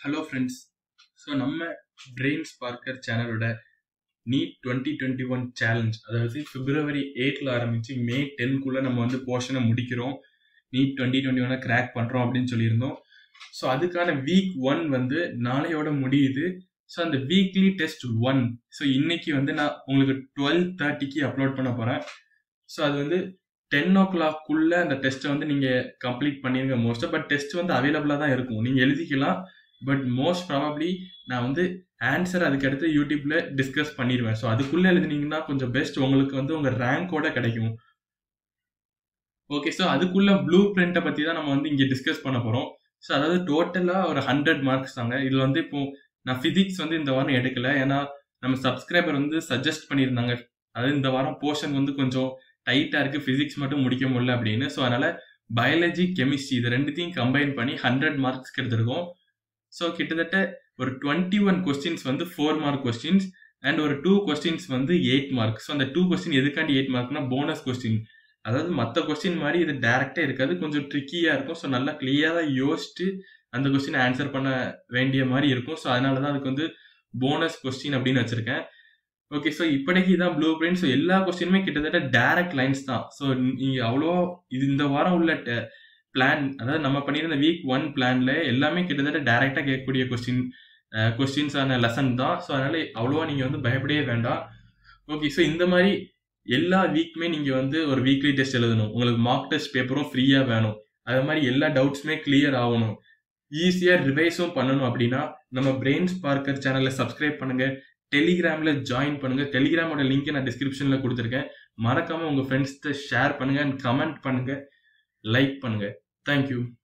hello friends so நம்ம brain sparker சேனலோட NEET twenty twenty one challenge அதாவது February எயிட்டில் ஆரம்பித்து மே டென்க்குள்ளே நம்ம வந்து போர்ஷனை முடிக்கிறோம் நீட் டுவெண்ட்டி டுவெண்ட்டி ஒனை கிராக் பண்ணுறோம் அப்படின்னு சொல்லியிருந்தோம் ஸோ அதுக்கான வீக் ஒன் வந்து நாளையோட முடியுது ஸோ அந்த வீக்லி டெஸ்ட் ஒன் ஸோ இன்னைக்கு வந்து நான் உங்களுக்கு டுவெல் தேர்ட்டிக்கு அப்லோட் பண்ண போகிறேன் ஸோ அது வந்து டென் ஓ கிளாக்குள்ளே அந்த டெஸ்ட்டை வந்து நீங்கள் கம்ப்ளீட் பண்ணிருங்க மோஸ்ட்டாக பட் டெஸ்ட் வந்து அவைலபிளாக தான் இருக்கும் நீங்கள் எழுதிக்கலாம் பட் மோஸ்ட் ப்ராபப்ளி நான் வந்து ஆன்சர் அதுக்கடுத்து யூடியூப்ல டிஸ்கஸ் பண்ணிடுவேன் ஸோ அதுக்குள்ளே எழுதுனீங்கன்னா கொஞ்சம் பெஸ்ட் உங்களுக்கு வந்து உங்கள் ரேங்கோட கிடைக்கும் ஓகே ஸோ அதுக்குள்ள ப்ளூ பிரிண்ட்டை பற்றி தான் நம்ம வந்து இங்கே டிஸ்கஸ் பண்ண போகிறோம் ஸோ அதாவது டோட்டலாக ஒரு ஹண்ட்ரட் மார்க்ஸ் தாங்க இதில் வந்து இப்போ நான் ஃபிசிக்ஸ் வந்து இந்த வாரம் எடுக்கல ஏன்னா நம்ம சப்ஸ்கிரைபர் வந்து சஜஸ்ட் பண்ணியிருந்தாங்க அதாவது இந்த வாரம் போர்ஷன் வந்து கொஞ்சம் டைட்டாக இருக்குது ஃபிசிக்ஸ் மட்டும் முடிக்க முடியல அப்படின்னு ஸோ அதனால் பயாலஜி கெமிஸ்ட்ரி இது ரெண்டுத்தையும் கம்பைன் பண்ணி ஹண்ட்ரட் மார்க்ஸ்க்கு எடுத்திருக்கோம் ஸோ கிட்டத்தட்ட ஒரு டுவெண்ட்டி ஒன் கொஸ்டின்ஸ் வந்து ஃபோர் மார்க் கொஸ்டின்ஸ் அண்ட் ஒரு டூ கொஸ்டின்ஸ் வந்து எயிட் மார்க் ஸோ அந்த டூ கொஸ்டின் எதுக்காண்டி எயிட் மார்க்னா போனஸ் கொஸ்டின் அதாவது மற்ற கொஸ்டின் மாதிரி இது டேரெக்டாக இருக்காது கொஞ்சம் ட்ரிக்கியாக இருக்கும் ஸோ நல்லா கிளியராக யோசிச்சு அந்த கொஸ்டின் ஆன்சர் பண்ண வேண்டிய மாதிரி இருக்கும் ஸோ அதனால தான் அதுக்கு வந்து போனஸ் கொஸ்டின் அப்படின்னு வச்சுருக்கேன் ஓகே ஸோ இப்போதைக்கு தான் ப்ளூ பிரிண்ட் ஸோ எல்லா கொஸ்டினுமே கிட்டத்தட்ட டேரக்ட் லைன்ஸ் தான் ஸோ நீங்கள் அவ்வளோ இது இந்த வாரம் உள்ள பிளான் அதாவது நம்ம பண்ணியிருந்த வீக் ஒன் பிளான்ல எல்லாமே கிட்டத்தட்ட டைரெக்டாக கேட்கக்கூடிய கொஸ்டின் கொஸ்டின்ஸான லெசன் தான் ஸோ அதனால அவ்வளோவா நீங்கள் வந்து பயப்படவே வேண்டாம் ஓகே ஸோ இந்த மாதிரி எல்லா வீக்குமே நீங்கள் வந்து ஒரு வீக்லி டெஸ்ட் எழுதணும் உங்களுக்கு மார்க் டெஸ்ட் பேப்பரும் ஃப்ரீயாக வேணும் அது மாதிரி எல்லா டவுட்ஸுமே கிளியர் ஆகணும் ஈஸியாக ரிவைஸும் பண்ணணும் அப்படின்னா நம்ம பிரெயின் ஸ்பார்க்கர் சேனலில் சப்ஸ்கிரைப் பண்ணுங்க டெலிகிராமில் ஜாயின் பண்ணுங்க டெலிகிராமோட லிங்க்கை நான் டிஸ்கிரிப்ஷனில் கொடுத்துருக்கேன் மறக்காம உங்கள் ஃப்ரெண்ட்ஸ்கிட்ட ஷேர் பண்ணுங்க அண்ட் கமெண்ட் பண்ணுங்க லைக் பண்ணுங்க தேங்க்யூ